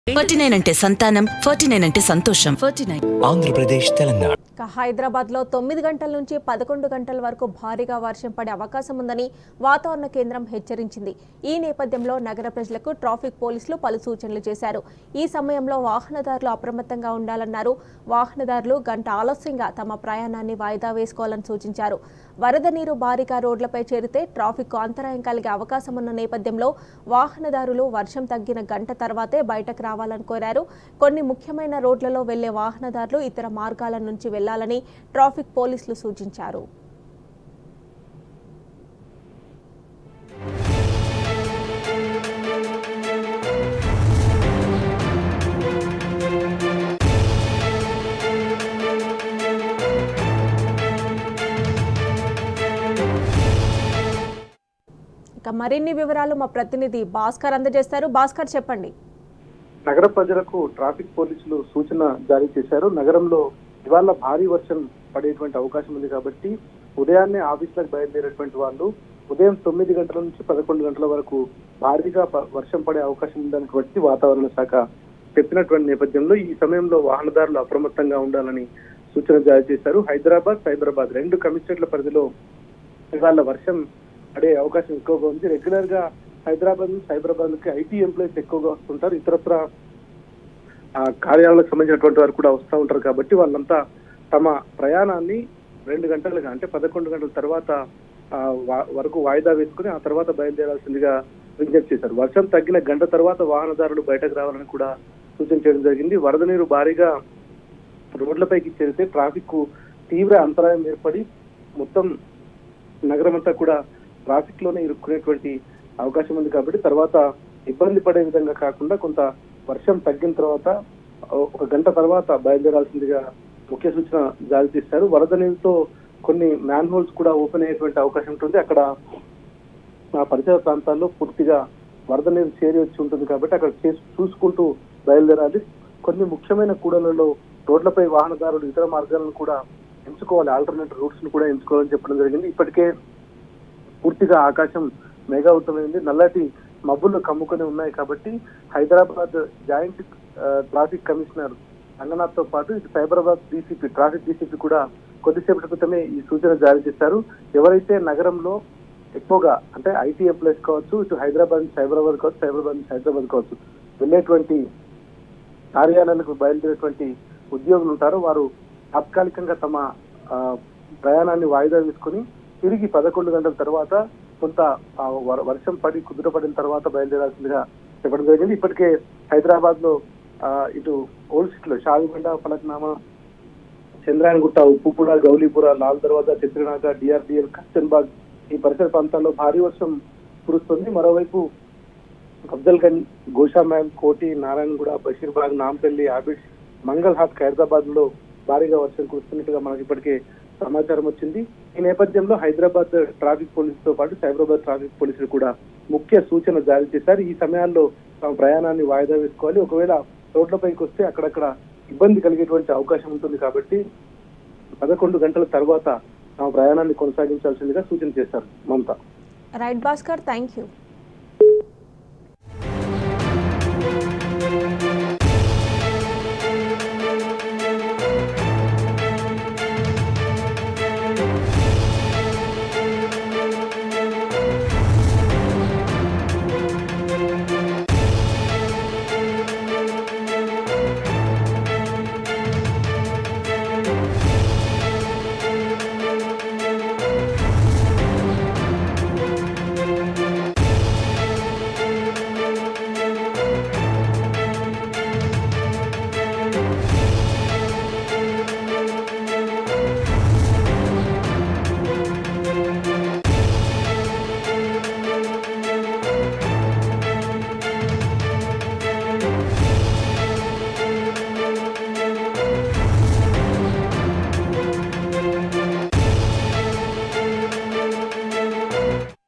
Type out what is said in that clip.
forty nine అంటే సంతానం forty nine అంటే సంతోషం ఫార్టీ నైన్ ఆంధ్రప్రదేశ్ తెలంగాణ ఇక హైదరాబాద్లో తొమ్మిది గంటల నుంచి పదకొండు గంటల వరకు భారీగా వర్షం పడే అవకాశం ఉందని వాతావరణ కేంద్రం హెచ్చరించింది ఈ నేపథ్యంలో నగర ప్రజలకు ట్రాఫిక్ పోలీసులు పలు సూచనలు చేశారు ఈ సమయంలో వాహనదారులు అప్రమత్తంగా ఉండాలన్నారు వాహనదారులు గంట ఆలస్యంగా తమ ప్రయాణాన్ని వాయిదా వేసుకోవాలని సూచించారు వరద నీరు భారీగా రోడ్లపై చేరితే ట్రాఫిక్ అంతరాయం కలిగే అవకాశం ఉన్న నేపథ్యంలో వాహనదారులు వర్షం తగ్గిన గంట తర్వాతే బయటకు రావాలని కోరారు కొన్ని ముఖ్యమైన రోడ్లలో వెళ్లే వాహనదారులు ఇతర మార్గాల నుంచి వెళ్లాలని ట్రాఫిక్ పోలీసులు సూచించారు ఇక మరిన్ని వివరాలు మా ప్రతినిధి భాస్కర్ అందజేస్తారు భాస్కర్ చెప్పండి నగర ప్రజలకు ట్రాఫిక్ పోలీసులు సూచన జారీ చేశారు నగరంలో ఇవాళ భారీ వర్షం పడేటువంటి అవకాశం ఉంది కాబట్టి ఉదయాన్నే ఆఫీసులకు బయలుదేరేటువంటి వాళ్ళు ఉదయం తొమ్మిది గంటల నుంచి పదకొండు గంటల వరకు భారీగా ప- వర్షం పడే అవకాశం ఉందన్నటువంటి వాతావరణ శాఖ చెప్పినటువంటి నేపథ్యంలో ఈ సమయంలో వాహనదారులు అప్రమత్తంగా ఉండాలని సూచన జారీ చేశారు హైదరాబాద్ సైబరాబాద్ రెండు కమిషనర్ల పరిధిలో ఇవాళ వర్షం పడే అవకాశం ఎక్కువగా ఉంది రెగ్యులర్ గా హైదరాబాద్ నుంచి సైబరాబాద్ కి ఐటీ ఎంప్లాయీస్ ఎక్కువగా వస్తుంటారు ఇతరత్ర ఆ కార్యాలయాలకు సంబంధించినటువంటి వారు కూడా వస్తూ ఉంటారు కాబట్టి వాళ్ళంతా తమ ప్రయాణాన్ని రెండు గంటలుగా అంటే పదకొండు గంటల తర్వాత ఆ, వా- వరకు వాయిదా వేసుకుని ఆ తర్వాత బయలుదేరాల్సిందిగా విజ్ఞప్తి చేశారు వర్షం తగ్గిన గంట తర్వాత వాహనదారులు బయటకు రావాలని కూడా సూచన చేయడం జరిగింది వరద నీరు భారీగా రోడ్లపైకి చేరితే ట్రాఫిక్ కు తీవ్ర అంతరాయం ఏర్పడి మొత్తం నగరం అంతా కూడా ట్రాఫిక్ లోనే ఇరుక్కునేటువంటి అవకాశం ఉంది కాబట్టి తర్వాత ఇబ్బంది పడే విధంగా కాకుండా కొంత వర్షం తగ్గిన తర్వాత ఒక గంట తర్వాత బయలుదేరాల్సిందిగా ముఖ్య సూచన జారీ చేశారు వరద నీరుతో కొన్ని మ్యాన్ హోల్స్ కూడా ఓపెన్ అయ్యేటువంటి అవకాశం ఉంటుంది అక్కడ ఆ పరిసర ప్రాంతాల్లో పూర్తిగా వరద నీరు చేరి వచ్చి ఉంటుంది కాబట్టి అక్కడ చేసి చూసుకుంటూ బయలుదేరాలి కొన్ని ముఖ్యమైన కూడలలో రోడ్లపై వాహనదారులు ఇతర మార్గాలను కూడా ఎంచుకోవాలి ఆల్టర్నేట్ రూట్స్ ను కూడా ఎంచుకోవాలని చెప్పడం జరిగింది ఇప్పటికే పూర్తిగా ఆకాశం మేఘావృతమైంది నల్లటి మబ్బులు కమ్ముకొని ఉన్నాయి కాబట్టి హైదరాబాద్ జాయింట్ ఆ, ట్రాఫిక్ కమిషనర్ రంగనాథ్ తో పాటు ఇటు సైబరాబాద్ డీసీపీ ట్రాఫిక్ డీసీపీ కూడా కొద్దిసేపటి క్రితమే ఈ సూచన జారీ చేశారు ఎవరైతే నగరంలో ఎక్కువగా అంటే ఐటీ ఎంప్లాయీస్ కావచ్చు ఇటు హైదరాబాద్ నుంచి సైబరాబాద్ కావచ్చు సైబరాబాద్ నుంచి హైదరాబాద్ కావచ్చు వెళ్ళేటువంటి కార్యాలయాలకు బయలుదేరేటువంటి ఉద్యోగులు ఉంటారు వారు తాత్కాలికంగా తమ ఆ, ప్రయాణాన్ని వాయిదా వేసుకుని తిరిగి పదకొండు గంటల తర్వాత కొంత ఆ, వర- వర్షం పడి కుదుటపడిన తర్వాత బయలుదేరాల్సిందిగా చెప్పడం జరిగింది ఇప్పటికే హైదరాబాద్ లో ఆ, ఇటు ఓల్డ్ సిటీలో షావిబండ ఫలక్నామా చంద్రాయనగుట్ట ఉప్పుపూడ గౌలీపుర లాల్ దర్వాజా చిత్రనాగ డిఆర్డిఎల్ కచ్చన్బాగ్ ఈ పరిసర ప్రాంతాల్లో భారీ వర్షం కురుస్తుంది మరోవైపు అఫ్జల్గంజ్ గోషామహల్ కోటి నారాయణగూడ బషీర్బాగ్ నాంపల్లి ఆబిడ్ మంగళ్ హాట్ ఖైరతాబాద్ లో భారీగా వర్షం కురుస్తున్నట్టుగా మనకి ఇప్పటికే సమాచారం వచ్చింది ఈ నేపథ్యంలో హైదరాబాద్ ట్రాఫిక్ పోలీసుతో పాటు సైబరాబాద్ ట్రాఫిక్ పోలీసులు కూడా ముఖ్య సూచన జారీ చేశారు ఈ సమయాల్లో తమ ప్రయాణాన్ని వాయిదా వేసుకోవాలి ఒకవేళ రోడ్లపైకి వస్తే అక్కడక్కడ ఇబ్బంది కలిగేటువంటి అవకాశం ఉంటుంది కాబట్టి పదకొండు గంటల తర్వాత తమ ప్రయాణాన్ని కొనసాగించాల్సిందిగా సూచన చేశారు Mamata right Bhaskar thank you